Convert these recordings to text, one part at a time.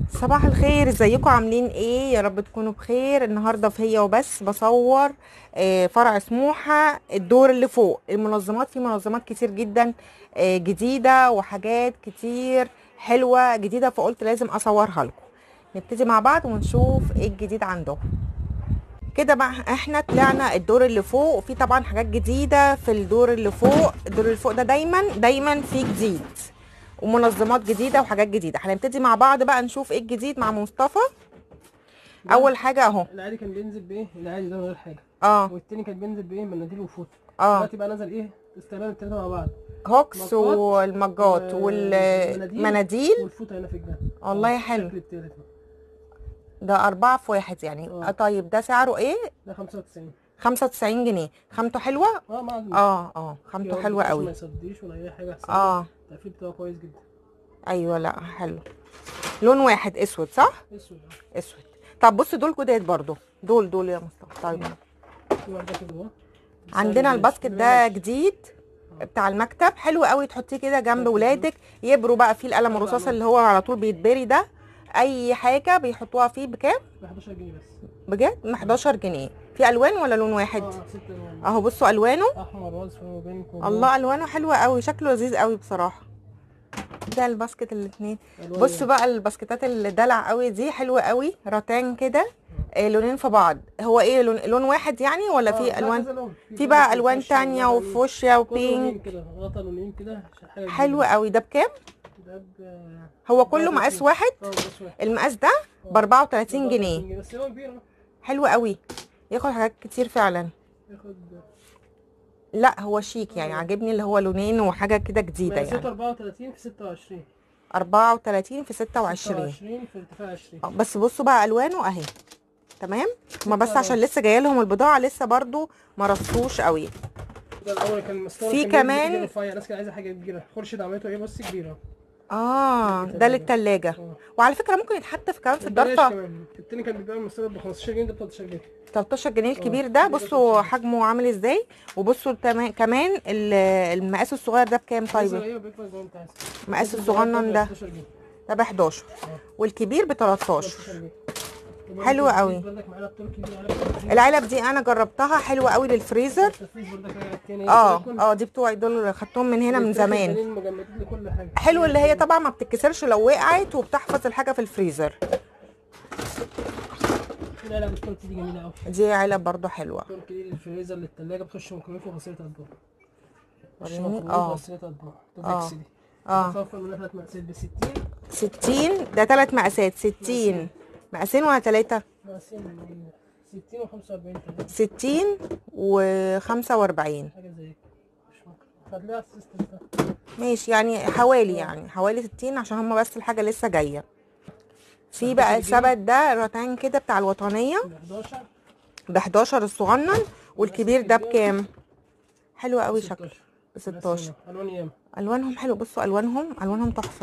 صباح الخير ازيكم عاملين ايه يا رب تكونوا بخير النهارده في هي وبس بصور آه، فرع سموحه الدور اللي فوق المنظمات في منظمات كتير جدا آه، جديده وحاجات كتير حلوه جديده فقلت لازم اصورها لكم نبتدي مع بعض ونشوف ايه الجديد عندهم كده بقى احنا طلعنا الدور اللي فوق وفي طبعا حاجات جديده في الدور اللي فوق الدور اللي فوق ده دايما دايما فيه جديد ومنظمات جديده وحاجات جديده هنبتدي مع بعض بقى نشوف ايه الجديد مع مصطفى اول حاجه اهو العادي كان بينزل بايه العادي ده من غير حاجه اه والتاني كان بينزل بايه مناديل وفوط اه دلوقتي بقى نزل ايه استعمال التلاته مع بعض هوكس مجات والمجات و- والمناديل والفوطه هنا في الجنب والله آه، حلو. الشكل التالت بقى. ده أربعة في واحد يعني آه. آه. طيب ده سعره ايه ده 95 خمسة وتسعين جنيه خامته حلوة اه ما عندي اه اه خامته حلوة ما قوي يصديش ولا اي حاجه احسن اه التقفيل بتاعه كويس جدا ايوه لا حلو لون واحد اسود صح اسود آه. اسود طب بص دول جداد برضو دول دول يا مصطفى طيب في واحده كده جوه عندنا الباسكت ده جديد بتاع المكتب حلو قوي تحطيه كده جنب ولادك يبروا بقى فيه القلم الرصاص اللي هو على طول بيتبري ده اي حاجه بيحطوها فيه بكام ب 11 جنيه بس بجد ب 11 جنيه في الوان ولا لون واحد اه ست الوان اهو بصوا الوانه احمر واصفر وبينك الله الوانه حلوه قوي شكله لذيذ قوي بصراحه ده الباسكت الاثنين بصوا بقى الباسكتات اللي دلع قوي دي حلوه قوي راتان كده آه لونين في بعض هو ايه لون لون واحد يعني ولا في الوان في بقى الوان تانية وفوشيا وبينك كده غطا لونين كده عشان حاجه حلو قوي ده بكام جديدة. ده ب هو كله ده مقاس باتنين. واحد اه بس واحد المقاس ده ب 34 جنيه بس هو كبير اهو. حلو قوي ياخد حاجات كتير فعلا ياخد لا هو شيك يعني عاجبني اللي هو لونين وحاجه كده جديده مقاسات يعني 34 في 26 34 في 26 26 في ارتفاع 20 آه، بس بصوا بقى الوانه اهي تمام هما بس عشان لسه جايه لهم البضاعه لسه برضو ما رصوش قوي ده الاول كان مستوى في كان كمان- بينزل رفيع ناس كانت عايزه حاجه كبيره خرشد عملته ايه بس كبيره اه ده للتلاجة اه وعلى فكره ممكن يتحط في كمان في ببلاش الضرفه كمان التاني كان بيبيع المستورد ب 15 جنيه ده ب 13 جنيه 13 جنيه الكبير آه، ده كبير ده بصوا 13. حجمه عامل ازاي وبصوا تما- كمان ال- المقاس الصغير ده بكام عايزة طيب ايه بيكبر زي ما انت عايز مقاس الصغير الصغنن ده 13 جنيه ده ب 11 اه والكبير ب 13 13 جنيه حلو وبرضك قوي. بردك معانا التركي دي علب تركي. العلب دي انا جربتها حلوه قوي للفريزر التفريز بردك التاني اه يكون. اه دي بتوعي دول خدتهم من هنا من والتركي زمان التانيين مجمدين لكل حاجه حلو اللي هي طبعا ما بتتكسرش لو وقعت وبتحفظ الحاجه في الفريزر العلب التركي دي جميله قوي دي علب برضو حلوه التركي دي للفريزر للتلاجة بتخش ميكرويف وغسالة اطباق بتخش وريني. ميكرويف اه. وغسالة اطباق اه. توبكس دي اه توفر منها ثلاث مقاسات ب 60 60 ده ثلاث مقاسات 60 مقاسين ولا ثلاثه مقاسين 60 و 45 تقريبا 60 و45 حاجه زي كده مش ممكن هتلاقيها على السيستم ده ماشي يعني حوالي يعني حوالي 60 عشان هما بس الحاجه لسه جايه في بقى السبت ده رتان كده بتاع الوطنيه ب 11 ب 11 الصغنن والكبير ده بكام حلو قوي شكله 16 ب 16 الوان ياما الوانهم حلو بصوا الوانهم الوانهم تحفه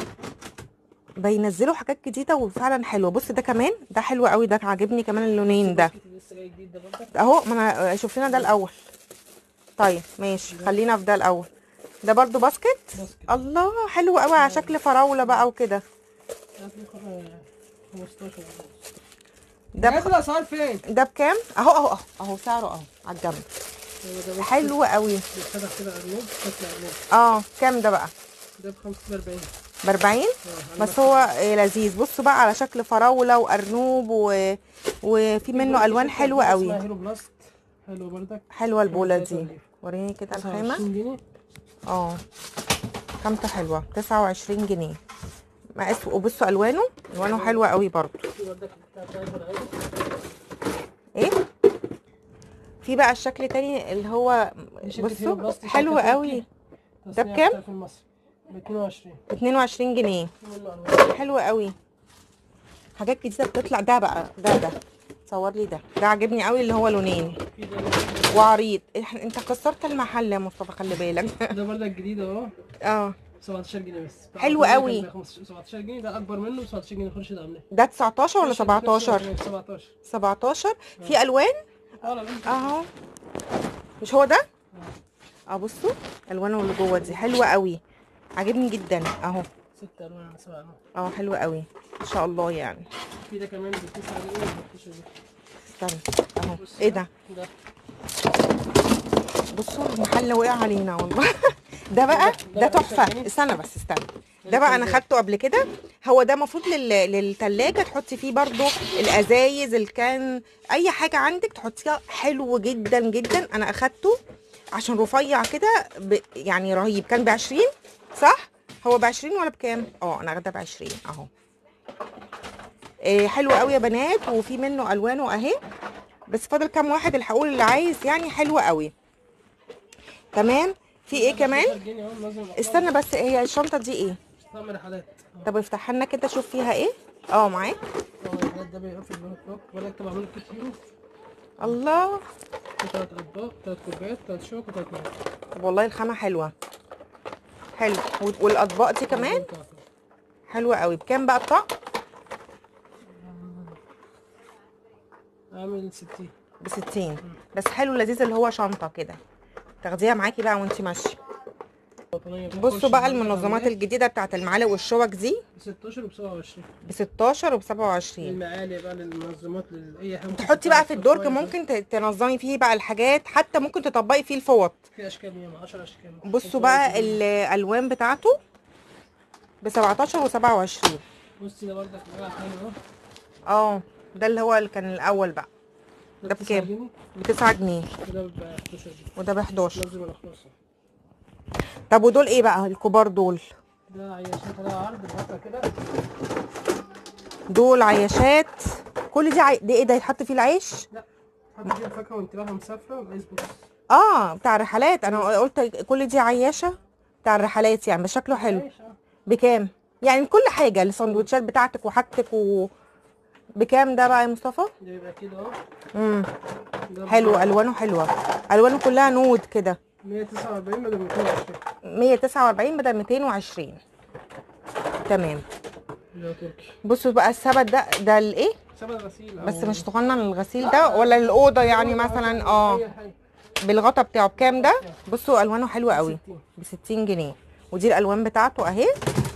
بينزلوا حاجات جديده وفعلا حلوه بص ده كمان ده حلو قوي ده عاجبني كمان اللونين ده الباسكت اللي لسه جاي جديد ده برضه اهو ما انا شوف لنا ده الاول طيب ماشي خلينا في ده الاول ده برضو باسكت باسكت الله حلو قوي على شكل فراوله بقى وكده هتلاقي 15 ده ده بخ... الاسعار فين؟ ده بكام اهو اهو اهو اهو سعره اهو على الجنب هو ده بس حلو قوي بيتفتح كده ارنوب شكل ارنوب اه كام ده بقى ده ب 45 ب 40 بس هو آه، لذيذ بصوا بقى على شكل فراوله وارنوب و... وفي منه الوان حلوه اسمها قوي هيرو بلاست حلو بردك حلوه البوله دي 23. وريني كده الخامه 29 جنيه اه خامته حلوه 29 جنيه مقاس وبصوا الوانه الوانه حلوه قوي برضو في بردك بتاع تايجر عادي ايه في بقى الشكل تاني اللي هو دي شركة هيرو بصوا بلاست، حلو شركة قوي تركي. ده تصنيع بكام؟ بتاع في مصر ب 22 ب 22 جنيه في منه الوان حلو قوي حاجات جديده بتطلع ده بقى ده ده صور لي ده ده عاجبني قوي اللي هو لونين في ده وعريض إح- انت كسرت المحل يا مصطفى خلي بالك ده بردك جديد اهو اه 17 جنيه بس حلو ده كان قوي. ب 15 17 جنيه ده اكبر منه 17 جنيه خرشد عاملاه ده 19 ولا 17 17 17 في الوان اه لا لا اهو مش هو ده اه بصوا الوانه اللي جوه دي حلوه قوي عاجبني جدا اهو ست الوان على سبع الوان اه حلو قوي ما شاء الله يعني في ده كمان بتسعة جنيه وبتسعة جنيه استنى اهو بص ايه ده ده بصوا المحل وقع علينا والله ده بقى ده- ده ده تحفه عشرة جنيه. استنى بس استنى ده بقى انا التلاجة. خدته قبل كده هو ده المفروض لل... للتلاجة تحطي فيه برضو الازايز الكان اي حاجه عندك تحطيها حلو جدا جدا انا اخدته عشان رفيع كده ب... يعني رهيب كان ب 20 صح هو ب 20 ولا بكام اه انا اخدها ب 20 اهو إيه حلو قوي يا بنات وفي منه الوانه اهي بس فاضل كام واحد الحقول اللي عايز يعني حلو قوي تمام في ايه كمان 15 جنيه اهو منظم الأطفال. استنى بس هي الشنطه دي ايه طقم رحلات طب افتحها لنا كده شوف فيها ايه اه معاك طقم الرحلات ده بيبقى في البنك بلوك ولا اكتب اعمل كيس يورو الله في تلات اطباق تلات كوبايات تلات شوك وتلات معالق طب والله الخامه حلوه حلو و- والاطباق دي كمان حلوه قوي بكام بقى الطقم عامل 60 ب 60 بس حلو لذيذ اللي هو شنطه كده تاخديها معاكي بقى وانت ماشيه بطانية بصوا بقى المنظمات الجديده بتاعت المعالق والشوك دي ب 16 و 27 ب 16 وب 27 المعالي بقى للمنظمات لاي حاجه تحطي بقى في الدرج ممكن ت- تنظمي فيه بقى الحاجات حتى ممكن تطبقي فيه الفوط في اشكال ياما 10 اشكال بصوا بقى الالوان بتاعته ب 17 و 27 بصي ده برضك بقى حلو اهو اه ده اللي هو اللي كان الاول بقى ده تسعة بكام؟ جنيه ب 9 جنيه وده ب 11 جنيه وده ب 11 لازم الاخلاص طب ودول ايه بقى الكبار دول ده عياشات لها عرض البطه كده دول عياشات كل دي عي... دي ايه ده يتحط فيه العيش لا حط فيها فاكهه وانت رايحه مسافره وقيس بوكس اه بتاع الرحلات انا قلت كل دي عياشه بتاع الرحلات يعني بس شكله حلو عيش، اه. بكام يعني كل حاجه السندوتشات بتاعتك وحاجتك و بكام ده بقى يا مصطفى ده بيبقى كده اهو امم ده ب حلو الوانه حلوه الوانه كلها نود كده 149 بدل 220 149 بدل 220 تمام ده تركي بصوا بقى السبت ده ده الايه سبت غسيل بس أو- مش صغنن الغسيل ده ولا الاوضه يعني مثلا اه أي حاجة. بالغطا بتاعه بكام ده بصوا الوانه حلوه قوي 60. ب 60 جنيه ودي الالوان بتاعته اهي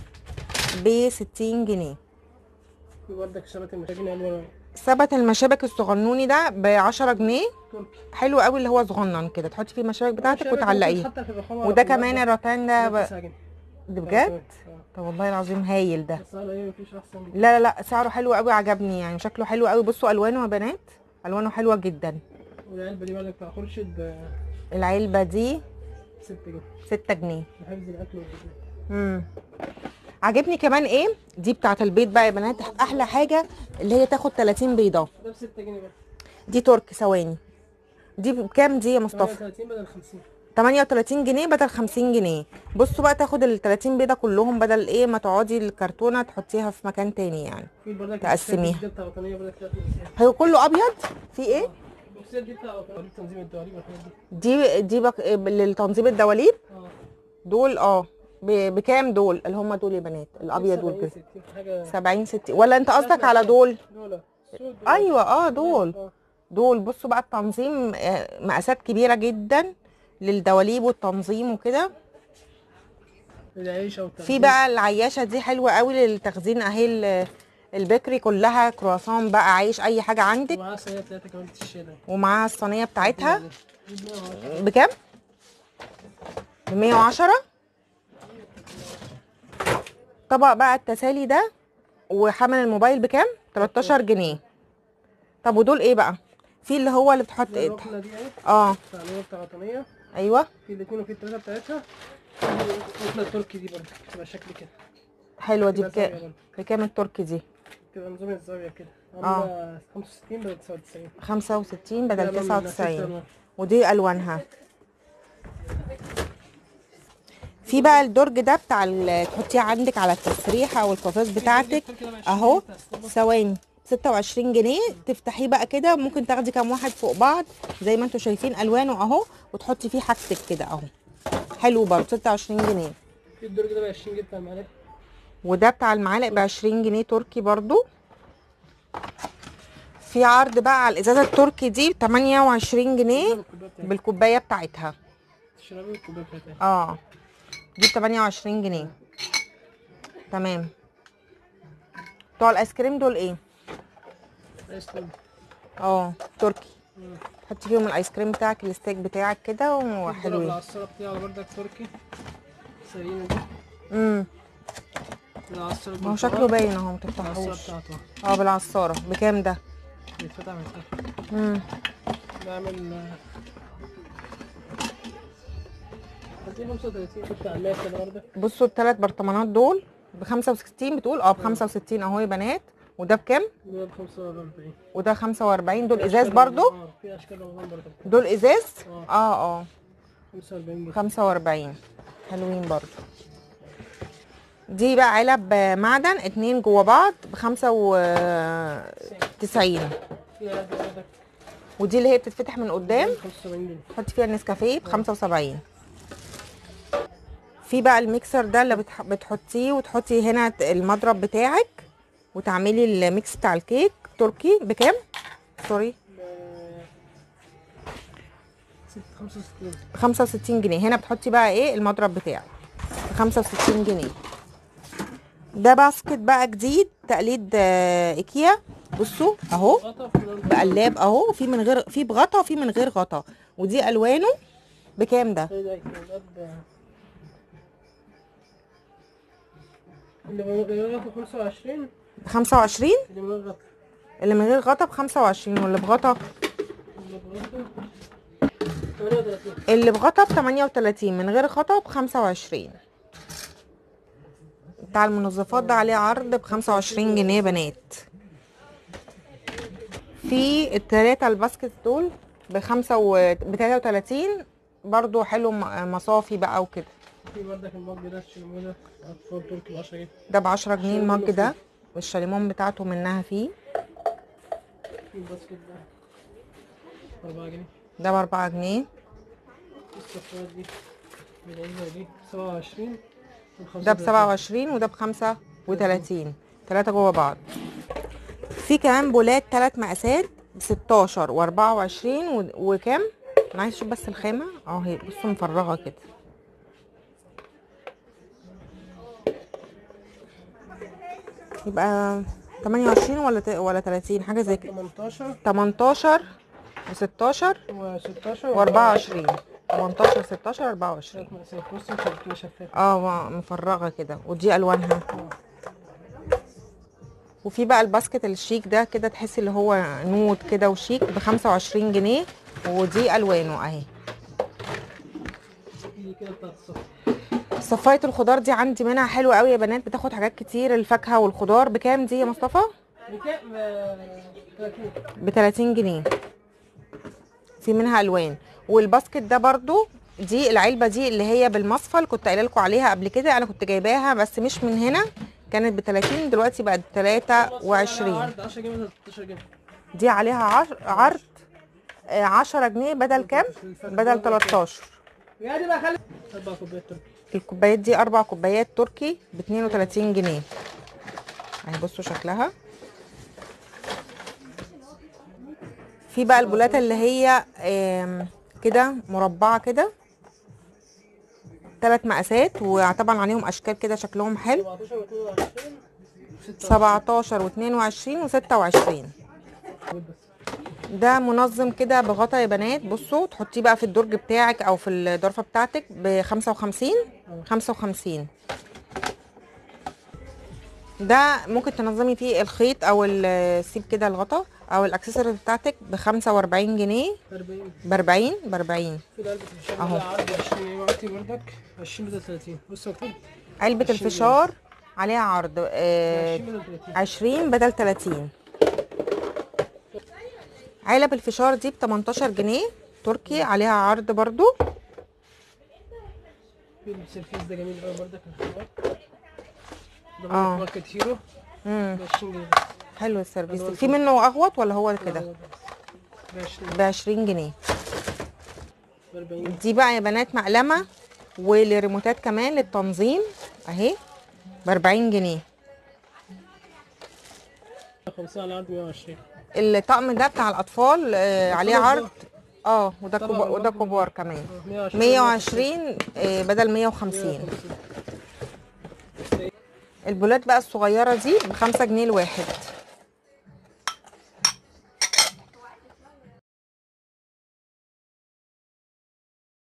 ب 60 جنيه في بردك شبكه المشاكل الوان ثبت المشابك الصغنوني ده ب 10 جنيه تركي حلو قوي اللي هو صغنن كده تحطي فيه المشابك بتاعتك شبكة وتعلقيه ممكن تتحط في الرخامة وده في كمان الوردة. الرطان ده ده ب... 9 جنيه ده بجد آه. طب والله العظيم هايل ده بس على ايه مفيش احسن من لا لا لا سعره حلو قوي عجبني يعني شكله حلو قوي بصوا الوانه يا بنات الوانه حلوه جدا والعلبه دي بردك بتاع خورشيد ب العلبه دي 6 جنيه 6 جنيه لحفظ الاكل والبيت امم عاجبني كمان ايه دي بتاعه البيض بقى يا بنات احلى حاجه اللي هي تاخد 30 بيضه ده ب 6 جنيه بس دي ترك ثواني دي بكام دي يا مصطفى 38 بدل 50 38 جنيه بدل 50 جنيه بصوا بقى تاخد ال 30 بيضه كلهم بدل ايه ما تقعدي الكرتونه تحطيها في مكان تاني يعني في بردك تقسميها. دي بتاع وطنيه بدل 3 هو كله ابيض في ايه البوكسات دي بتاع وطنية تنظيم الدواليب والحاجات دي دي دي بك... للتنظيم الدواليب اه دول اه ب... بكام دول اللي هم دول يا بنات الابيض 70 والجزء 60 حاجه 70 60 ولا انت قصدك على دول دول سود ايوه اه دول آه. دول بصوا بقى التنظيم آه، مقاسات كبيره جدا للدواليب والتنظيم وكده العيش او التغذية في بقى العياشه دي حلوه قوي للتخزين اهي ال- البيكري كلها كرواسون بقى عيش اي حاجه عندك ومعاه صينيه ثلاثه كمان بتشيلها ومعاها الصينيه بتاعتها دي 110. بكام ب 110 طبق بقى التسالي ده وحمل الموبايل بكام 13 جنيه طب ودول ايه بقى في اللي هو اللي بتحط دي ايه الركنه دي اهي اه بتاع اللي هو بتاع وطنيه ايوه في الاثنين وفي الثلاثه بتاعتها الركنه التركي دي برضه بتبقى شكل كده حلوه دي بتبقى زاوية بكام برضه. بكام التركي دي بتبقى نظام الزاويه كده آه. عامله 65 بدل 99 65 ده بدل ألوان من 99 ست ألوان. ودي الوانها في بقى الدرج ده بتاع ال- تحطيه عندك على التسريحه او القفاز بتاعتك اهو ثواني 26 جنيه تفتحيه بقى كده ممكن تاخدي كام واحد فوق بعض زي ما انتم شايفين الوانه اهو وتحطي فيه حاجتك كده اهو حلو برضه 26 جنيه في الدرج ده ب 20 جنيه بتاع المعلقه وده بتاع المعالق ب 20 جنيه تركي برضو في عرض بقى على الازازه التركي دي ب 28 جنيه الكوبايه بتاعتها بالكوبايه بتاعتها تشربي الكوبايه بتاعتها اه دي ب 28 جنيه تمام بتوع الايس كريم دول ايه ايس كريم اه تركي مم. حطي فيهم الايس كريم بتاعك الستيك بتاعك كده الضرب وحلوين العصارة بتاعه بردك تركي سرينا دي امم العصارة ما هو شكله باين اهو العصارة متفتحوش بتاعته اه بالعصاره بكام ده بيتفتح من تحت امم بعمل آه، هدي 35 كنت عاملها كده بردك بصوا الثلاث برطمانات دول ب 65 بتقول اه ب 65 اهو يا بنات وده بكام دول 45 وده 45 دول في ازاز أشكال برضو رمضان- اه في اشكال رمضان بردك دول ازاز اه. اه اه 45 جنيه 45 حلوين برضو دي بقى علب معدن اتنين جوا بعض ب 95 في علب بردك ودي اللي هي بتتفتح من قدام 75 جنيه تحطي فيها النسكافيه ب 75 في بقى الميكسر ده اللي بتح... بتحطيه وتحطي هنا ت- المضرب بتاعك وتعملي الميكس بتاع الكيك تركي بكام سوري ب 65 65 جنيه هنا بتحطي بقى ايه المضرب بتاعك ب 65 جنيه ده باسكت بقى جديد تقليد آه، ايكيا بصوا اهو غطا في الأرض. بقلاب اهو في من غير في بغطا وفي من غير غطا ودي الوانه بكام ده ايه ده الأرض اللي من غير غطا 25 ب 25 اللي من غير غطا اللي من غير غطا ب 25 واللي بغطا اللي بغطا 38 اللي بغطا ب 38 من غير غطا ب 25 بتاع المنظفات ده عليه عرض ب 25 جنيه يا بنات في التلاتة الباسكت دول بخمسة و ب 33 برضو حلو م- مصافي بقى وكده في بردك المج ده الشلمونة أطفال تركي ب 10 جنيه ده ب 10 جنيه المج ده والشاليمون بتاعته منها فيه في الباسكت ده 4 جنيه ده ب 4 جنيه الصفارات دي بالعزة دي 27 ده ب 27 وده ب 35 ثلاثة جوه بعض في كمان بولات ثلاث مقاسات ب 16 و24 و... وكام؟ انا عايز اشوف بس الخامة اه هي بصوا مفرغة كده يبقى 28 ولا ت... ولا 30 حاجة زي كده 18 18 و16 و16 و24 18 16 24 ثلاث مقاسات بص مش هتبقى شفافة اه مفرغه كده ودي الوانها وفي بقى الباسكت الشيك ده كده تحسي اللي هو نود كده وشيك ب 25 جنيه ودي الوانه اهي دي كده بتاعت الصف صفايه الخضار دي عندي منها حلوه قوي يا بنات بتاخد حاجات كتير الفاكهه والخضار بكام دي يا مصطفى بكام؟ آه، 30 ب 30 جنيه في منها الوان والباسكت ده برضو دي العلبه دي اللي هي بالمصفى كنت قايله لكم عليها قبل كده انا كنت جايباها بس مش من هنا كانت ب 30 دلوقتي بقت ب 23 عرض 10 جنيه ولا 16 جنيه دي عليها عش- عرض آه، 10 جنيه بدل كام بدل 13 يا دي بقى خلي اربع كوبايات تركي الكوبايات دي اربع كوبايات تركي ب 32 جنيه اهي بصوا شكلها في بقى البولات اللي هي آم، كده مربعه كده ثلاث مقاسات وطبعا عليهم اشكال كده شكلهم حلو 17 و22 17 و26 و22 و26 بس ده منظم كده بغطا يا بنات بصوا تحطيه بقى في الدرج بتاعك او في الضرفه بتاعتك ب 55 55 ده ممكن تنظمي فيه الخيط او السيب كده الغطا او الاكسسوارز بتاعتك ب 45 جنيه 40 ب 40 ب 40 في العلبة الفشار أهو. ده عرض 20 جنيه وقتي بردك 20 بدل 30 بص مكتوب علبه 20 الفشار عليها عرض آه، 20 بدل 30 20 بدل 30 علب الفشار دي ب 18 جنيه تركي عليها عرض برضو في السيرفيس ده جميل قوي بردك الخضار ده آه. بردك ماركة هيرو امم ب 20 جنيه حلو السيرفيس في منه اغوط ولا هو كده ب 20 ب 20 جنيه ب 40 دي بقى يا بنات مقلمه ولريموتات كمان للتنظيم اهي ب 40 جنيه 50 على عرض 120 الطقم ده بتاع الاطفال آه عليه خلاص عرض بقى. اه وده طبعا كبار وده برضه. كبار كمان آه، 120 120 آه بدل 150 البولات بقى الصغيره دي بخمسة جنيه الواحد